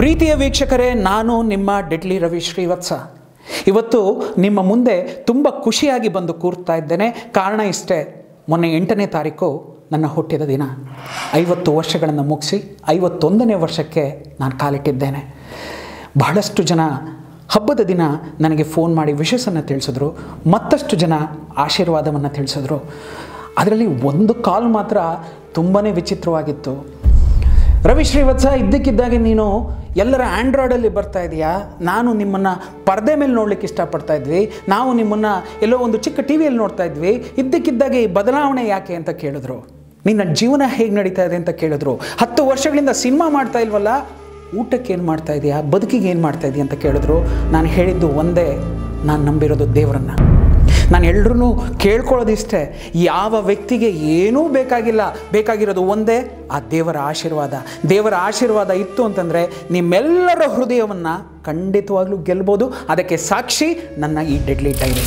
ಪ್ರೀತಿಯ ವೀಕ್ಷಕರೇ ನಾನು ನಿಮ್ಮ ಡೆಡ್ಲಿ ರವಿ ಶ್ರೀವತ್ಸ ಇವತ್ತು ನಿಮ್ಮ ಮುಂದೆ ತುಂಬ ಖುಷಿಯಾಗಿ ಬಂದು ಕೂರ್ತಾ ಇದ್ದೇನೆ ಕಾರಣ ಇಷ್ಟೇ ಮೊನ್ನೆ ಎಂಟನೇ ತಾರೀಕು ನನ್ನ ಹುಟ್ಟಿದ ದಿನ ಐವತ್ತು ವರ್ಷಗಳನ್ನು ಮುಗಿಸಿ ಐವತ್ತೊಂದನೇ ವರ್ಷಕ್ಕೆ ನಾನು ಕಾಲಿಟ್ಟಿದ್ದೇನೆ ಬಹಳಷ್ಟು ಜನ ಹಬ್ಬದ ದಿನ ನನಗೆ ಫೋನ್ ಮಾಡಿ ವಿಶಸ್ಸನ್ನು ತಿಳಿಸಿದ್ರು ಮತ್ತಷ್ಟು ಜನ ಆಶೀರ್ವಾದವನ್ನು ತಿಳಿಸಿದ್ರು ಅದರಲ್ಲಿ ಒಂದು ಕಾಲ್ ಮಾತ್ರ ತುಂಬಾ ವಿಚಿತ್ರವಾಗಿತ್ತು ರವಿ ಶ್ರೀವತ್ಸ ಇದ್ದಕ್ಕಿದ್ದಾಗೆ ನೀನು ಎಲ್ಲರ ಆ್ಯಂಡ್ರಾಯ್ಡಲ್ಲಿ ಬರ್ತಾ ಇದೆಯಾ ನಾನು ನಿಮ್ಮನ್ನು ಪರದೆ ಮೇಲೆ ನೋಡ್ಲಿಕ್ಕೆ ಇಷ್ಟಪಡ್ತಾ ಇದ್ವಿ ನಾವು ನಿಮ್ಮನ್ನು ಎಲ್ಲೋ ಒಂದು ಚಿಕ್ಕ ಟಿ ವಿಯಲ್ಲಿ ನೋಡ್ತಾ ಇದ್ವಿ ಇದ್ದಕ್ಕಿದ್ದಾಗೆ ಈ ಬದಲಾವಣೆ ಯಾಕೆ ಅಂತ ಕೇಳಿದ್ರು ನಿನ್ನ ಜೀವನ ಹೇಗೆ ನಡೀತಾ ಇದೆ ಅಂತ ಕೇಳಿದ್ರು ಹತ್ತು ವರ್ಷಗಳಿಂದ ಸಿನಿಮಾ ಮಾಡ್ತಾ ಇಲ್ವಲ್ಲ ಊಟಕ್ಕೆ ಏನು ಮಾಡ್ತಾ ಇದೆಯಾ ಬದುಕಿಗೆ ಏನು ಮಾಡ್ತಾ ಇದೆಯಾ ಅಂತ ಕೇಳಿದ್ರು ನಾನು ಹೇಳಿದ್ದು ಒಂದೇ ನಾನು ನಂಬಿರೋದು ದೇವರನ್ನು ನಾನು ಎಲ್ರೂ ಕೇಳ್ಕೊಳ್ಳೋದಿಷ್ಟೇ ಯಾವ ವ್ಯಕ್ತಿಗೆ ಏನೂ ಬೇಕಾಗಿಲ್ಲ ಬೇಕಾಗಿರೋದು ಒಂದೇ ಆ ದೇವರ ಆಶೀರ್ವಾದ ದೇವರ ಆಶೀರ್ವಾದ ಇತ್ತು ಅಂತಂದರೆ ನಿಮ್ಮೆಲ್ಲರ ಹೃದಯವನ್ನು ಖಂಡಿತವಾಗ್ಲೂ ಗೆಲ್ಬೋದು ಅದಕ್ಕೆ ಸಾಕ್ಷಿ ನನ್ನ ಈ ಡೆಡ್ಲಿ ಡೈರಿ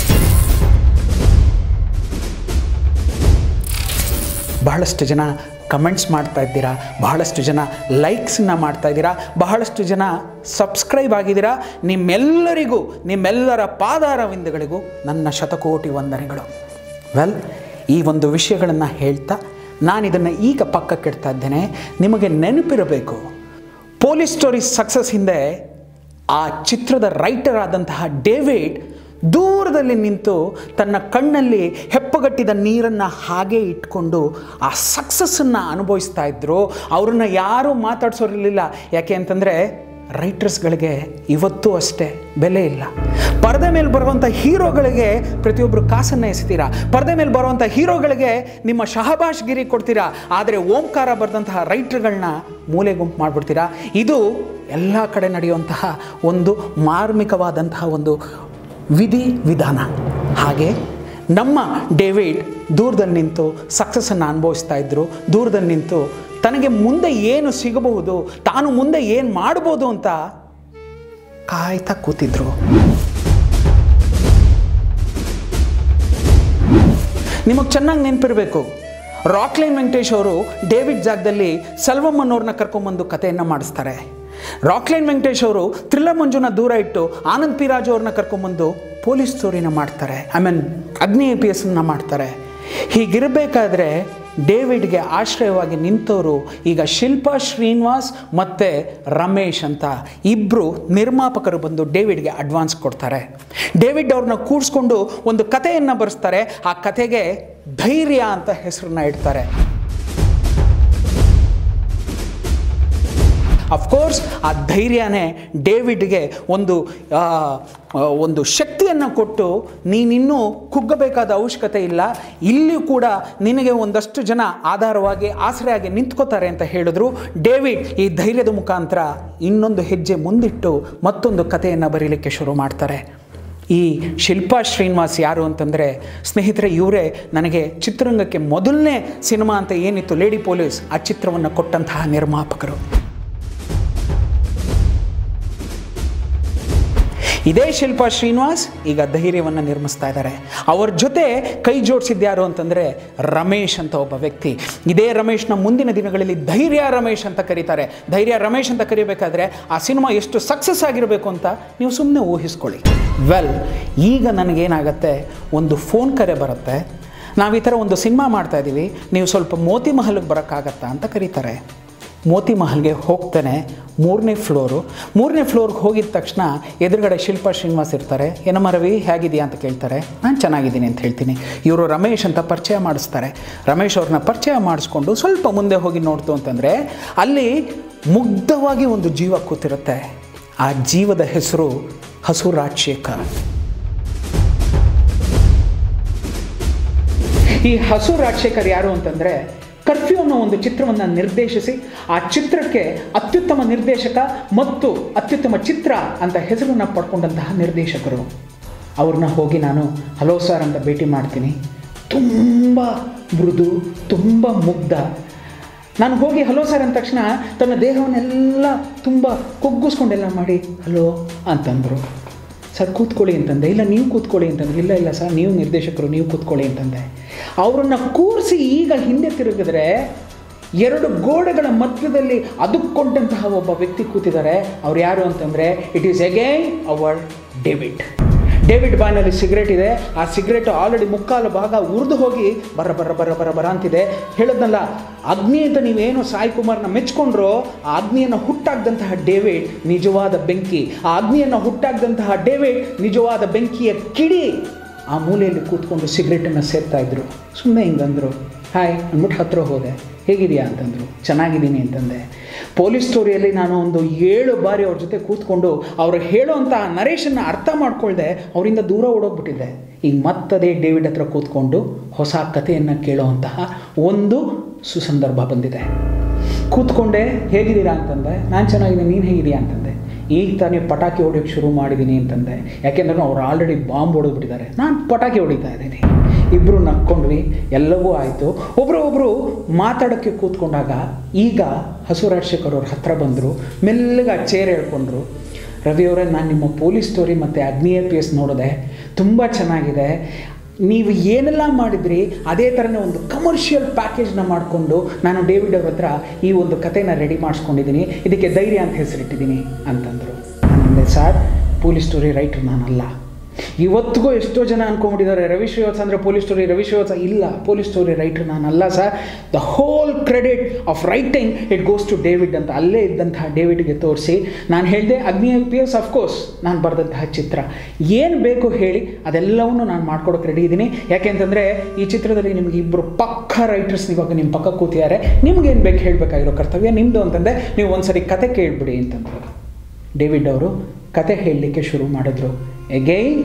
ಬಹಳಷ್ಟು ಜನ ಕಮೆಂಟ್ಸ್ ಮಾಡ್ತಾ ಇದ್ದೀರಾ ಬಹಳಷ್ಟು ಜನ ಲೈಕ್ಸನ್ನ ಮಾಡ್ತಾ ಇದ್ದೀರಾ ಬಹಳಷ್ಟು ಜನ ಸಬ್ಸ್ಕ್ರೈಬ್ ಆಗಿದ್ದೀರಾ ನಿಮ್ಮೆಲ್ಲರಿಗೂ ನಿಮ್ಮೆಲ್ಲರ ಪಾದಾರವಿಂದಗಳಿಗೂ ನನ್ನ ಶತಕೋಟಿ ವಂದನೆಗಳು ವೆಲ್ ಈ ಒಂದು ವಿಷಯಗಳನ್ನು ಹೇಳ್ತಾ ನಾನು ಇದನ್ನು ಈಗ ಪಕ್ಕಕ್ಕಿಡ್ತಾ ಇದ್ದೇನೆ ನಿಮಗೆ ನೆನಪಿರಬೇಕು ಪೊಲೀಸ್ ಸ್ಟೋರಿ ಸಕ್ಸಸ್ ಹಿಂದೆ ಆ ಚಿತ್ರದ ರೈಟರ್ ಆದಂತಹ ಡೇವಿಡ್ ದೂರದಲ್ಲಿ ನಿಂತು ತನ್ನ ಕಣ್ಣಲ್ಲಿ ಹೆಪ್ಪಗಟ್ಟಿದ ನೀರನ್ನು ಹಾಗೆ ಇಟ್ಕೊಂಡು ಆ ಸಕ್ಸಸ್ಸನ್ನು ಅನುಭವಿಸ್ತಾ ಇದ್ದರು ಅವ್ರನ್ನ ಯಾರೂ ಮಾತಾಡ್ಸೋರಿರಲಿಲ್ಲ ಯಾಕೆ ಅಂತಂದರೆ ರೈಟರ್ಸ್ಗಳಿಗೆ ಇವತ್ತೂ ಅಷ್ಟೇ ಬೆಲೆ ಇಲ್ಲ ಪರದೆ ಮೇಲೆ ಬರುವಂಥ ಹೀರೋಗಳಿಗೆ ಪ್ರತಿಯೊಬ್ಬರು ಕಾಸನ್ನು ಎಸಿತೀರಾ ಪರದೆ ಮೇಲೆ ಬರುವಂಥ ಹೀರೋಗಳಿಗೆ ನಿಮ್ಮ ಶಹಬಾಷ್ ಗಿರಿ ಕೊಡ್ತೀರಾ ಆದರೆ ಓಂಕಾರ ಬರೆದಂತಹ ರೈಟರ್ಗಳನ್ನ ಮೂಲೆ ಗುಂಪು ಮಾಡಿಬಿಡ್ತೀರಾ ಇದು ಎಲ್ಲ ಕಡೆ ನಡೆಯುವಂತಹ ಒಂದು ಮಾರ್ಮಿಕವಾದಂತಹ ಒಂದು ವಿಧಿ ವಿಧಾನ ಹಾಗೆ ನಮ್ಮ ಡೇವಿಡ್ ದೂರದಲ್ಲಿ ನಿಂತು ಸಕ್ಸಸ್ಸನ್ನು ಅನುಭವಿಸ್ತಾ ಇದ್ದರು ದೂರದಲ್ಲಿ ನಿಂತು ತನಗೆ ಮುಂದೆ ಏನು ಸಿಗಬಹುದು ತಾನು ಮುಂದೆ ಏನು ಮಾಡ್ಬೋದು ಅಂತ ಕಾಯ್ತಾ ಕೂತಿದ್ರು ನಿಮಗೆ ಚೆನ್ನಾಗಿ ನೆನಪಿರಬೇಕು ರಾಕ್ಲೈನ್ ವೆಂಕಟೇಶ್ ಅವರು ಡೇವಿಡ್ ಜಾಗದಲ್ಲಿ ಸೆಲ್ವಮ್ಮನವ್ರನ್ನ ಕರ್ಕೊಂಬಂದು ಕಥೆಯನ್ನು ಮಾಡಿಸ್ತಾರೆ ರಾಕ್ಲೈನ್ ವೆಂಕಟೇಶ್ ಅವರು ಥ್ರಿಲ್ಲರ್ ಮಂಜುನ ದೂರ ಇಟ್ಟು ಆನಂದ್ ಪಿ ರಾಜು ಅವ್ರನ್ನ ಕರ್ಕೊಂಬಂದು ಪೊಲೀಸ್ ಸ್ಟೋರಿನ ಮಾಡ್ತಾರೆ ಐ ಮೀನ್ ಅಗ್ನಿ ಎ ಪಿ ಎಸ್ನ ಮಾಡ್ತಾರೆ ಹೀಗಿರಬೇಕಾದ್ರೆ ಡೇವಿಡ್ಗೆ ಆಶ್ರಯವಾಗಿ ನಿಂತವರು ಈಗ ಶಿಲ್ಪಾ ಶ್ರೀನಿವಾಸ್ ಮತ್ತು ರಮೇಶ್ ಅಂತ ಇಬ್ಬರು ನಿರ್ಮಾಪಕರು ಬಂದು ಡೇವಿಡ್ಗೆ ಅಡ್ವಾನ್ಸ್ ಕೊಡ್ತಾರೆ ಡೇವಿಡ್ ಅವ್ರನ್ನ ಕೂಡಿಸ್ಕೊಂಡು ಒಂದು ಕಥೆಯನ್ನು ಬರೆಸ್ತಾರೆ ಆ ಕಥೆಗೆ ಧೈರ್ಯ ಅಂತ ಹೆಸರನ್ನ ಇಡ್ತಾರೆ ಅಫ್ಕೋರ್ಸ್ ಆ ಧೈರ್ಯನೇ ಡೇವಿಡ್ಗೆ ಒಂದು ಆ, ಆ, ಒಂದು ಶಕ್ತಿಯನ್ನು ಕೊಟ್ಟು ನೀನಿನ್ನೂ ಕುಗ್ಗಬೇಕಾದ ಅವಶ್ಯಕತೆ ಇಲ್ಲ ಇಲ್ಲಿ ಕೂಡ ನಿನಗೆ ಒಂದಷ್ಟು ಜನ ಆಧಾರವಾಗಿ ಆಸರೆಯಾಗಿ ನಿಂತ್ಕೋತಾರೆ ಅಂತ ಹೇಳಿದ್ರು ಡೇವಿಡ್ ಈ ಧೈರ್ಯದ ಮುಖಾಂತರ ಇನ್ನೊಂದು ಹೆಜ್ಜೆ ಮುಂದಿಟ್ಟು ಮತ್ತೊಂದು ಕಥೆಯನ್ನು ಬರೀಲಿಕ್ಕೆ ಶುರು ಮಾಡ್ತಾರೆ ಈ ಶಿಲ್ಪಾ ಶ್ರೀನಿವಾಸ್ ಯಾರು ಅಂತಂದರೆ ಸ್ನೇಹಿತರೆ ಇವರೇ ನನಗೆ ಚಿತ್ರರಂಗಕ್ಕೆ ಮೊದಲನೇ ಸಿನಿಮಾ ಅಂತ ಏನಿತ್ತು ಲೇಡಿ ಪೊಲೀಸ್ ಆ ಚಿತ್ರವನ್ನು ಕೊಟ್ಟಂತಹ ನಿರ್ಮಾಪಕರು ಇದೇ ಶಿಲ್ಪಾ ಶ್ರೀನಿವಾಸ್ ಈಗ ಧೈರ್ಯವನ್ನು ನಿರ್ಮಿಸ್ತಾ ಇದ್ದಾರೆ ಅವ್ರ ಜೊತೆ ಕೈ ಜೋಡಿಸಿದ್ಯಾರು ಅಂತಂದರೆ ರಮೇಶ್ ಅಂತ ಒಬ್ಬ ವ್ಯಕ್ತಿ ಇದೇ ರಮೇಶ್ನ ಮುಂದಿನ ದಿನಗಳಲ್ಲಿ ಧೈರ್ಯ ರಮೇಶ್ ಅಂತ ಕರೀತಾರೆ ಧೈರ್ಯ ರಮೇಶ್ ಅಂತ ಕರಿಬೇಕಾದ್ರೆ ಆ ಸಿನಿಮಾ ಎಷ್ಟು ಸಕ್ಸಸ್ ಆಗಿರಬೇಕು ಅಂತ ನೀವು ಸುಮ್ಮನೆ ಊಹಿಸ್ಕೊಳ್ಳಿ ವೆಲ್ ಈಗ ನನಗೇನಾಗತ್ತೆ ಒಂದು ಫೋನ್ ಕರೆ ಬರುತ್ತೆ ನಾವು ಈ ಥರ ಒಂದು ಸಿನಿಮಾ ಮಾಡ್ತಾ ಇದ್ದೀವಿ ನೀವು ಸ್ವಲ್ಪ ಮೋತಿ ಮಹಲ್ಗೆ ಬರೋಕ್ಕಾಗತ್ತಾ ಅಂತ ಕರೀತಾರೆ ಮೋತಿ ಮಹಲ್ಗೆ ಹೋಗ್ತಾನೆ ಮೂರನೇ ಫ್ಲೋರು ಮೂರನೇ ಫ್ಲೋರ್ಗೆ ಹೋಗಿದ ತಕ್ಷಣ ಎದುರುಗಡೆ ಶಿಲ್ಪಾ ಶ್ರೀನಿವಾಸ್ ಇರ್ತಾರೆ ಏನಮ್ಮ ರವಿ ಹೇಗಿದೆಯಾ ಅಂತ ಕೇಳ್ತಾರೆ ನಾನು ಚೆನ್ನಾಗಿದ್ದೀನಿ ಅಂತ ಹೇಳ್ತೀನಿ ಇವರು ರಮೇಶ್ ಅಂತ ಪರಿಚಯ ಮಾಡಿಸ್ತಾರೆ ರಮೇಶ್ ಅವ್ರನ್ನ ಪರಿಚಯ ಮಾಡಿಸ್ಕೊಂಡು ಸ್ವಲ್ಪ ಮುಂದೆ ಹೋಗಿ ನೋಡ್ತು ಅಂತಂದರೆ ಅಲ್ಲಿ ಮುಗ್ಧವಾಗಿ ಒಂದು ಜೀವ ಕೂತಿರುತ್ತೆ ಆ ಜೀವದ ಹೆಸರು ಹಸು ರಾಜಶೇಖರ್ ಈ ಹಸು ರಾಜಶೇಖರ್ ಯಾರು ಅಂತಂದರೆ ಕರ್ಫ್ಯೂ ಅನ್ನೋ ಒಂದು ಚಿತ್ರವನ್ನು ನಿರ್ದೇಶಿಸಿ ಆ ಚಿತ್ರಕ್ಕೆ ಅತ್ಯುತ್ತಮ ನಿರ್ದೇಶಕ ಮತ್ತು ಅತ್ಯುತ್ತಮ ಚಿತ್ರ ಅಂತ ಹೆಸರನ್ನು ಪಡ್ಕೊಂಡಂತಹ ನಿರ್ದೇಶಕರು ಅವ್ರನ್ನ ಹೋಗಿ ನಾನು ಹಲೋ ಸರ್ ಅಂತ ಭೇಟಿ ಮಾಡ್ತೀನಿ ತುಂಬ ಮೃದು ತುಂಬ ಮುಗ್ಧ ನಾನು ಹೋಗಿ ಹಲೋ ಸರ್ ಅಂದ ತಕ್ಷಣ ತನ್ನ ದೇಹವನ್ನೆಲ್ಲ ತುಂಬ ಕುಗ್ಗಿಸ್ಕೊಂಡೆಲ್ಲ ಮಾಡಿ ಹಲೋ ಅಂತಂದರು ಸರ್ ಕೂತ್ಕೊಳ್ಳಿ ಅಂತಂದೆ ಇಲ್ಲ ನೀವು ಕೂತ್ಕೊಳ್ಳಿ ಅಂತಂದ್ರೆ ಇಲ್ಲ ಇಲ್ಲ ಸರ್ ನೀವು ನಿರ್ದೇಶಕರು ನೀವು ಕೂತ್ಕೊಳ್ಳಿ ಅಂತಂದೆ ಅವರನ್ನು ಕೂರಿಸಿ ಈಗ ಹಿಂದೆ ತಿರುಗಿದ್ರೆ ಎರಡು ಗೋಡೆಗಳ ಮಧ್ಯದಲ್ಲಿ ಅದುಕೊಂಡಂತಹ ಒಬ್ಬ ವ್ಯಕ್ತಿ ಕೂತಿದ್ದಾರೆ ಅವ್ರು ಯಾರು ಅಂತಂದರೆ it is again our David David ಬಾಯ್ನಲ್ಲಿ ಸಿಗರೇಟ್ ಇದೆ ಆ ಸಿಗರೇಟ್ ಆಲ್ರೆಡಿ ಮುಕ್ಕಾಲು ಭಾಗ ಉರಿದು ಹೋಗಿ ಬರ ಬರ ಬರ ಬರ ಬರ ಅಂತಿದೆ ಹೇಳದ್ನಲ್ಲ ಅಗ್ನಿ ಅಂತ ನೀವೇನು ಸಾಯಿ ಕುಮಾರ್ನ ಮೆಚ್ಕೊಂಡ್ರೋ ಆ ಅಗ್ನಿಯನ್ನು ಹುಟ್ಟಾಗ್ದಂತಹ ಡೇವಿಡ್ ನಿಜವಾದ ಬೆಂಕಿ ಆ ಅಗ್ನಿಯನ್ನು ಹುಟ್ಟಾಗ್ದಂತಹ ಡೇವಿಡ್ ನಿಜವಾದ ಬೆಂಕಿಯ ಕಿಡಿ ಆ ಮೂಲೆಯಲ್ಲಿ ಕೂತ್ಕೊಂಡು ಸಿಗರೇಟನ್ನು ಸೇರ್ತಾ ಇದ್ರು ಸುಮ್ಮನೆ ಹಿಂಗಂದರು ಹಾಯ್ ಅಂದ್ಬಿಟ್ಟು ಹತ್ರ ಹೋದೆ ಹೇಗಿದೆಯಾ ಅಂತಂದರು ಚೆನ್ನಾಗಿದ್ದೀನಿ ಅಂತಂದೆ ಪೊಲೀಸ್ ಸ್ಟೋರಿಯಲ್ಲಿ ನಾನು ಒಂದು ಏಳು ಬಾರಿ ಅವ್ರ ಜೊತೆ ಕೂತ್ಕೊಂಡು ಅವರು ಹೇಳೋವಂಥ ನರೇಶನ್ನ ಅರ್ಥ ಮಾಡ್ಕೊಳ್ದೆ ಅವರಿಂದ ದೂರ ಓಡೋಗ್ಬಿಟ್ಟಿದ್ದೆ ಈಗ ಮತ್ತದೇ ಡೇವಿಡ್ ಹತ್ರ ಕೂತ್ಕೊಂಡು ಹೊಸ ಕಥೆಯನ್ನು ಕೇಳೋವಂತಹ ಒಂದು ಸುಸಂದರ್ಭ ಬಂದಿದೆ ಕೂತ್ಕೊಂಡೆ ಹೇಗಿದ್ದೀರಾ ಅಂತಂದೆ ನಾನು ಚೆನ್ನಾಗಿದ್ದೀನಿ ನೀನು ಹೇಗಿದೆಯಾ ಅಂತಂದೆ ಈಗ ತಾನೇ ಪಟಾಕಿ ಹೊಡಿಯೋಕ್ಕೆ ಶುರು ಮಾಡಿದ್ದೀನಿ ಅಂತಂದೆ ಯಾಕೆಂದ್ರೆ ಅವ್ರು ಆಲ್ರೆಡಿ ಬಾಂಬ್ ಹೊಡೆದ್ಬಿಟ್ಟಿದ್ದಾರೆ ನಾನು ಪಟಾಕಿ ಹೊಡಿತಾ ಇದ್ದೀನಿ ಇಬ್ಬರು ನಕ್ಕೊಂಡ್ವಿ ಎಲ್ಲವೂ ಆಯಿತು ಒಬ್ಬರು ಒಬ್ಬರು ಮಾತಾಡೋಕ್ಕೆ ಕೂತ್ಕೊಂಡಾಗ ಈಗ ಹಸು ರಾಜಶೇಖರ್ ಅವ್ರ ಹತ್ರ ಬಂದರು ಮೆಲ್ಲಗೆ ಆ ಚೇರ್ ಹೇಳ್ಕೊಂಡ್ರು ರವಿಯವರೇ ನಾನು ನಿಮ್ಮ ಪೊಲೀಸ್ ಸ್ಟೋರಿ ಮತ್ತು ಅಗ್ನಿ ಎ ಪಿ ಎಸ್ ನೋಡಿದೆ ತುಂಬ ಚೆನ್ನಾಗಿದೆ ನೀವು ಏನೆಲ್ಲ ಮಾಡಿದ್ರಿ ಅದೇ ಥರನೇ ಒಂದು ಕಮರ್ಷಿಯಲ್ ಪ್ಯಾಕೇಜ್ನ ಮಾಡಿಕೊಂಡು ನಾನು ಡೇವಿಡ್ ಅವ್ರ ಹತ್ರ ಈ ಒಂದು ಕಥೆನ ರೆಡಿ ಮಾಡಿಸ್ಕೊಂಡಿದ್ದೀನಿ ಇದಕ್ಕೆ ಧೈರ್ಯ ಅಂತ ಹೆಸರಿಟ್ಟಿದ್ದೀನಿ ಅಂತಂದರು ನಾನಂದೆ ಸರ್ ಪೊಲೀಸ್ ಸ್ಟೋರಿ ರೈಟರ್ ನಾನಲ್ಲ ಇವತ್ತಿಗೂ ಎಷ್ಟೋ ಜನ ಅನ್ಕೊಂಡ್ಬಿಟ್ಟಿದ್ದಾರೆ ರವಿ ಶ್ರೀವಾತ್ಸ ಅಂದರೆ ಪೊಲೀಸ್ ಸ್ಟೋರಿ ರವಿ ಶ್ರೀವಾತ್ಸ ಇಲ್ಲ ಪೊಲೀಸ್ ಸ್ಟೋರಿ ರೈಟರ್ ನಾನಲ್ಲ sir the whole credit of writing it goes to David ಅಂತ ಅಲ್ಲೇ ಇದ್ದಂತಹ ಡೇವಿಡ್ಗೆ ತೋರಿಸಿ ನಾನು ಹೇಳಿದೆ ಅಗ್ನಿ ಐ ಪಿ ಎಸ್ ಅಫ್ಕೋರ್ಸ್ ನಾನು ಬರೆದಂತಹ ಚಿತ್ರ ಏನು ಬೇಕು ಹೇಳಿ ಅದೆಲ್ಲವನ್ನು ನಾನು ಮಾಡ್ಕೊಡೋಕೆ ರೆಡಿ ಇದ್ದೀನಿ ಯಾಕೆಂತಂದರೆ ಈ ಚಿತ್ರದಲ್ಲಿ ನಿಮಗೆ ಇಬ್ಬರು ಪಕ್ಕ ರೈಟರ್ಸ್ ಇವಾಗ ನಿಮ್ಮ ಪಕ್ಕ ಕೂತಿದ್ದಾರೆ ನಿಮ್ಗೇನು ಬೇಕು ಹೇಳಬೇಕಾಗಿರೋ ಕರ್ತವ್ಯ ನಿಮ್ಮದು ಅಂತಂದರೆ ನೀವು ಒಂದ್ಸರಿ ಕತೆ ಕೇಳಿಬಿಡಿ ಅಂತಂದರು ಡೇವಿಡ್ ಅವರು ಕತೆ ಹೇಳಲಿಕ್ಕೆ ಶುರು ಮಾಡಿದ್ರು ಎಗೈನ್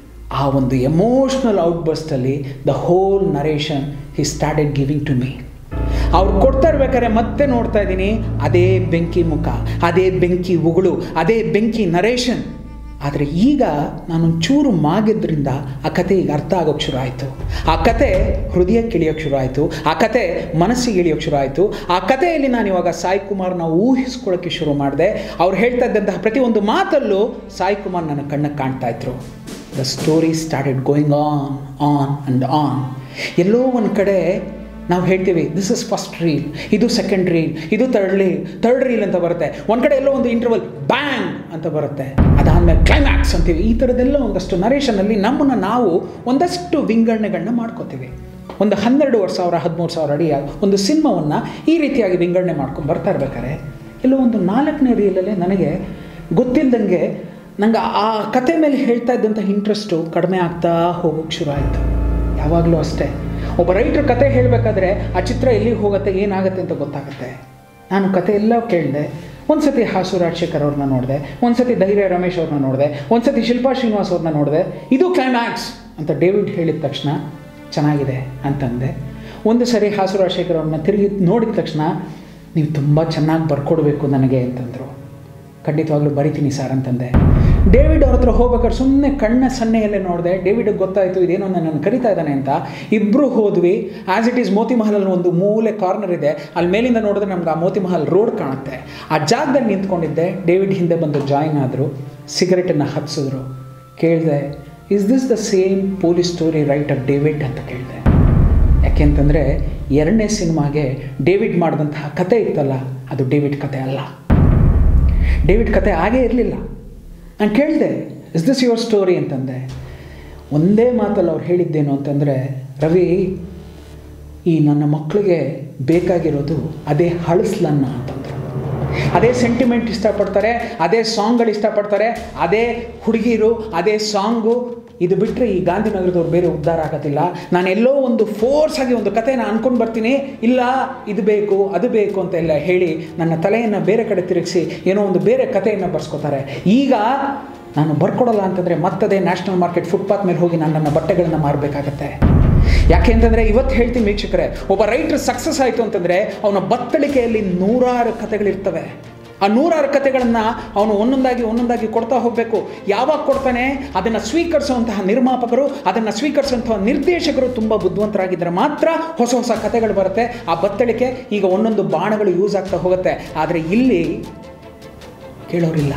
ಆ ಒಂದು ಎಮೋಷ್ನಲ್ ಔಟ್ಬರ್ಸ್ಟಲ್ಲಿ the whole narration he started giving to me ಅವ್ರು ಕೊಡ್ತಾ ಇರ್ಬೇಕಾದ್ರೆ ಮತ್ತೆ ನೋಡ್ತಾ ಇದ್ದೀನಿ ಅದೇ ಬೆಂಕಿ ಮುಖ ಅದೇ ಬೆಂಕಿ ಉಗುಳು ಅದೇ ಬೆಂಕಿ ನರೇಷನ್ ಆದರೆ ಈಗ ನಾನೊಂಚೂರು ಮಾಗಿದ್ರಿಂದ ಆ ಕತೆ ಈಗ ಅರ್ಥ ಆಗೋಕ್ಕೆ ಶುರು ಆಯಿತು ಆ ಕತೆ ಹೃದಯಕ್ಕೆ ಇಳಿಯೋಕ್ಕೆ ಶುರು ಆಯಿತು ಆ ಕತೆ ಮನಸ್ಸಿಗೆ ಇಳಿಯೋಕ್ಕೆ ಶುರು ಆಯಿತು ಆ ಕಥೆಯಲ್ಲಿ ನಾನು ಇವಾಗ ಸಾಯಿ ಕುಮಾರ್ನ ಊಹಿಸ್ಕೊಳ್ಳೋಕ್ಕೆ ಶುರು ಮಾಡಿದೆ ಅವ್ರು ಹೇಳ್ತಾ ಇದ್ದಂತಹ ಪ್ರತಿಯೊಂದು ಮಾತಲ್ಲೂ ಸಾಯಿ ಕುಮಾರ್ ನನ್ನ ಕಣ್ಣಕ್ಕೆ ಕಾಣ್ತಾ ಇದ್ರು the story started going on on and on ಎಲ್ಲೋ ಒಂದು ಕಡೆ ನಾವು ಹೇಳ್ತೀವಿ ದಿಸ್ ಇಸ್ ಫಸ್ಟ್ ರೀಲ್ ಇದು ಸೆಕೆಂಡ್ ರೀಲ್ ಇದು ಥರ್ಡ್ ರೀಲ್ ಥರ್ಡ್ ರೀಲ್ ಅಂತ ಬರುತ್ತೆ ಒಂದು ಕಡೆ ಎಲ್ಲೋ ಒಂದು ಇಂಟರ್ವಲ್ ಬ್ಯಾಂಗ್ ಅಂತ ಬರುತ್ತೆ ಅದಾದಮೇಲೆ ಕ್ಲೈಮ್ಯಾಕ್ಸ್ ಅಂತೀವಿ ಈ ಥರದ್ದೆಲ್ಲ ಒಂದಷ್ಟು ನರೇಷನಲ್ಲಿ ನಮ್ಮನ್ನು ನಾವು ಒಂದಷ್ಟು ವಿಂಗಡಣೆಗಳನ್ನ ಮಾಡ್ಕೋತೀವಿ ಒಂದು ಹನ್ನೆರಡುವರೆ ಸಾವಿರ ಹದಿಮೂರು ಸಾವಿರ ಅಡಿಯ ಒಂದು ಸಿನಿಮಾವನ್ನು ಈ ರೀತಿಯಾಗಿ ವಿಂಗಡಣೆ ಮಾಡ್ಕೊಂಡು ಬರ್ತಾ ಇರ್ಬೇಕಾದ್ರೆ ಎಲ್ಲೋ ಒಂದು ನಾಲ್ಕನೇ ರೀಲಲ್ಲೇ ನನಗೆ ಗೊತ್ತಿಲ್ಲದಂಗೆ ನಂಗೆ ಆ ಕತೆ ಮೇಲೆ ಹೇಳ್ತಾ ಇದ್ದಂಥ ಇಂಟ್ರೆಸ್ಟು ಕಡಿಮೆ ಆಗ್ತಾ ಹೋಗೋಕ್ಕೆ ಶುರು ಆಯಿತು ಯಾವಾಗಲೂ ಅಷ್ಟೇ ಒಬ್ಬ ರೈಟ್ರ್ ಕತೆ ಹೇಳಬೇಕಾದ್ರೆ ಆ ಚಿತ್ರ ಎಲ್ಲಿಗೆ ಹೋಗುತ್ತೆ ಏನಾಗುತ್ತೆ ಅಂತ ಗೊತ್ತಾಗುತ್ತೆ ನಾನು ಕತೆ ಎಲ್ಲ ಕೇಳಿದೆ ಒಂದು ಸತಿ ಹಾಸು ರಾಜಶೇಖರ್ ಅವ್ರನ್ನ ನೋಡಿದೆ ಒಂದು ಸತಿ ಧೈರ್ಯ ರಮೇಶ್ ಅವ್ರನ್ನ ನೋಡಿದೆ ಒಂದು ಸತಿ ಶಿಲ್ಪಾ ಶ್ರೀನಿವಾಸ್ ಅವ್ರನ್ನ ನೋಡಿದೆ ಇದು ಕ್ಲೈಮ್ಯಾಕ್ಸ್ ಅಂತ ಡೇವಿಡ್ ಹೇಳಿದ ತಕ್ಷಣ ಚೆನ್ನಾಗಿದೆ ಅಂತಂದೆ ಒಂದು ಸರಿ ಹಾಸು ರಾಜಶೇಖರ್ ಅವ್ರನ್ನ ತಿರುಗಿ ನೋಡಿದ ತಕ್ಷಣ ನೀವು ತುಂಬ ಚೆನ್ನಾಗಿ ಬರ್ಕೊಡ್ಬೇಕು ನನಗೆ ಅಂತಂದರು ಖಂಡಿತವಾಗ್ಲೂ ಬರಿತೀನಿ ಸರ್ ಅಂತಂದೆ ಡೇವಿಡ್ ಅವ್ರ ಹತ್ರ ಹೋಗ್ಬೇಕಾದ್ರೆ ಸುಮ್ಮನೆ ಕಣ್ಣ ಸನ್ನೆಯಲ್ಲೇ ನೋಡಿದೆ ಡೇವಿಡ್ಗೆ ಗೊತ್ತಾಯಿತು ಇದೇನೋ ನನ್ನನ್ನು ಕರಿತಾ ಇದ್ದಾನೆ ಅಂತ ಇಬ್ಬರು ಹೋದ್ವಿ ಆ್ಯಸ್ ಇಟ್ ಈಸ್ ಮೋತಿ ಮಹಲಲ್ಲಿ ಒಂದು ಮೂಲೆ ಕಾರ್ನರ್ ಇದೆ ಅಲ್ಲಿ ಮೇಲಿಂದ ನೋಡಿದ್ರೆ ನಮ್ಗೆ ಆ ಮೋತಿ ಮಹಲ್ ರೋಡ್ ಕಾಣುತ್ತೆ ಆ ಜಾಗದಲ್ಲಿ ನಿಂತ್ಕೊಂಡಿದ್ದೆ ಡೇವಿಡ್ ಹಿಂದೆ ಬಂದು ಜಾಯಿನ್ ಆದರು ಸಿಗರೆಟನ್ನು ಹಚ್ಸಿದ್ರು ಕೇಳಿದೆ is this the same police story writer David ಅಂತ ಕೇಳಿದೆ ಯಾಕೆಂತಂದರೆ ಎರಡನೇ ಸಿನಿಮಾಗೆ ಡೇವಿಡ್ ಮಾಡಿದಂತಹ ಕತೆ ಇತ್ತಲ್ಲ ಅದು ಡೇವಿಡ್ ಕತೆ ಅಲ್ಲ ಡೇವಿಡ್ ಕತೆ ಆಗೇ ಇರಲಿಲ್ಲ ನಾನು ಕೇಳಿದೆ ಇಸ್ ದಿಸ್ ಯುವರ್ ಸ್ಟೋರಿ ಅಂತಂದೆ ಒಂದೇ ಮಾತಲ್ಲಿ ಅವ್ರು ಹೇಳಿದ್ದೇನು ಅಂತಂದರೆ ರವಿ ಈ ನನ್ನ ಮಕ್ಕಳಿಗೆ ಬೇಕಾಗಿರೋದು ಅದೇ ಹಳಸ್ಲನ್ನ ಅಂತಂದರು ಅದೇ ಸೆಂಟಿಮೆಂಟ್ ಇಷ್ಟಪಡ್ತಾರೆ ಅದೇ ಸಾಂಗ್ಗಳು ಇಷ್ಟಪಡ್ತಾರೆ ಅದೇ ಹುಡುಗಿರು ಅದೇ ಸಾಂಗು ಇದು ಬಿಟ್ಟರೆ ಈ ಗಾಂಧಿನಗರದವ್ರು ಬೇರೆ ಉದ್ಧಾರ ಆಗೋದಿಲ್ಲ ನಾನು ಎಲ್ಲೋ ಒಂದು ಫೋರ್ಸ್ ಆಗಿ ಒಂದು ಕಥೆನ ಅನ್ಕೊಂಡು ಬರ್ತೀನಿ ಇಲ್ಲ ಇದು ಬೇಕು ಅದು ಬೇಕು ಅಂತ ಎಲ್ಲ ಹೇಳಿ ನನ್ನ ತಲೆಯನ್ನು ಬೇರೆ ಕಡೆ ತಿರುಗಿಸಿ ಏನೋ ಒಂದು ಬೇರೆ ಕಥೆಯನ್ನು ಬರ್ಸ್ಕೊತಾರೆ ಈಗ ನಾನು ಬರ್ಕೊಡಲ್ಲ ಅಂತಂದರೆ ಮತ್ತದೇ ನ್ಯಾಷನಲ್ ಮಾರ್ಕೆಟ್ ಫುಟ್ಪಾತ್ ಮೇಲೆ ಹೋಗಿ ನಾನು ನನ್ನ ಬಟ್ಟೆಗಳನ್ನು ಮಾರಬೇಕಾಗತ್ತೆ ಯಾಕೆಂತಂದರೆ ಇವತ್ತು ಹೇಳ್ತೀನಿ ವೀಕ್ಷಕರೇ ಒಬ್ಬ ರೈಟರ್ ಸಕ್ಸಸ್ ಆಯಿತು ಅಂತಂದರೆ ಅವನ ಬತ್ತಳಿಕೆಯಲ್ಲಿ ನೂರಾರು ಕಥೆಗಳಿರ್ತವೆ ಆ ನೂರಾರು ಕಥೆಗಳನ್ನು ಅವನು ಒಂದೊಂದಾಗಿ ಒಂದೊಂದಾಗಿ ಕೊಡ್ತಾ ಹೋಗಬೇಕು ಯಾವಾಗ ಕೊಡ್ತಾನೆ ಅದನ್ನು ಸ್ವೀಕರಿಸುವಂತಹ ನಿರ್ಮಾಪಕರು ಅದನ್ನು ಸ್ವೀಕರಿಸುವಂತಹ ನಿರ್ದೇಶಕರು ತುಂಬ ಬುದ್ಧಿವಂತರಾಗಿದ್ದರೆ ಮಾತ್ರ ಹೊಸ ಹೊಸ ಕಥೆಗಳು ಬರುತ್ತೆ ಆ ಬತ್ತಳಿಕೆ ಈಗ ಒಂದೊಂದು ಬಾಣಗಳು ಯೂಸ್ ಆಗ್ತಾ ಹೋಗುತ್ತೆ ಆದರೆ ಇಲ್ಲಿ ಕೇಳೋರಿಲ್ಲ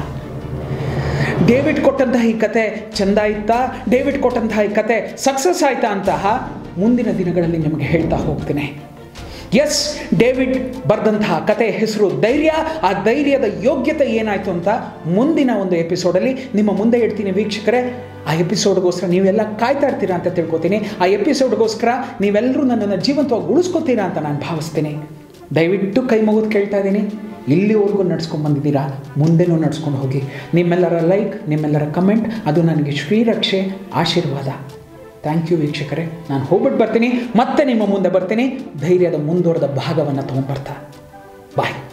ಡೇವಿಡ್ ಕೊಟ್ಟಂತಹ ಈ ಕತೆ ಚೆಂದ ಇತ್ತಾ ಡೇವಿಡ್ ಕೊಟ್ಟಂತಹ ಈ ಕತೆ ಸಕ್ಸಸ್ ಆಯ್ತಾ ಅಂತಹ ಮುಂದಿನ ದಿನಗಳಲ್ಲಿ ನಿಮಗೆ ಹೇಳ್ತಾ ಹೋಗ್ತೀನಿ ಎಸ್ ಡೇವಿಡ್ ಬರೆದಂತಹ ಕತೆ ಹೆಸರು ಧೈರ್ಯ ಆ ಧೈರ್ಯದ ಯೋಗ್ಯತೆ ಏನಾಯಿತು ಅಂತ ಮುಂದಿನ ಒಂದು ಎಪಿಸೋಡಲ್ಲಿ ನಿಮ್ಮ ಮುಂದೆ ಇಡ್ತೀನಿ ವೀಕ್ಷಕರೇ ಆ ಎಪಿಸೋಡ್ಗೋಸ್ಕರ ನೀವೆಲ್ಲ ಕಾಯ್ತಾ ಇರ್ತೀರಾ ಅಂತ ತಿಳ್ಕೊತೀನಿ ಆ ಎಪಿಸೋಡ್ಗೋಸ್ಕರ ನೀವೆಲ್ಲರೂ ನನ್ನನ್ನು ಜೀವಂತವಾಗಿ ಉಳಿಸ್ಕೊತೀರಾ ಅಂತ ನಾನು ಭಾವಿಸ್ತೀನಿ ದಯವಿಟ್ಟು ಕೈ ಮುಗಿದು ಕೇಳ್ತಾ ಇದ್ದೀನಿ ಇಲ್ಲಿವರೆಗೂ ನಡ್ಸ್ಕೊಂಡು ಬಂದಿದ್ದೀರಾ ಮುಂದೆನೂ ನಡ್ಸ್ಕೊಂಡು ಹೋಗಿ ನಿಮ್ಮೆಲ್ಲರ ಲೈಕ್ ನಿಮ್ಮೆಲ್ಲರ ಕಮೆಂಟ್ ಅದು ನನಗೆ ಶ್ರೀರಕ್ಷೆ ಆಶೀರ್ವಾದ ಥ್ಯಾಂಕ್ ಯು ವೀಕ್ಷಕರೇ ನಾನು ಹೋಗ್ಬಿಟ್ಟು ಬರ್ತೀನಿ ಮತ್ತೆ ನಿಮ್ಮ ಮುಂದೆ ಬರ್ತೀನಿ ಧೈರ್ಯದ ಮುಂದುವರೆದ ಭಾಗವನ್ನು ತೊಗೊಂಡ್ಬರ್ತಾ ಬಾಯ್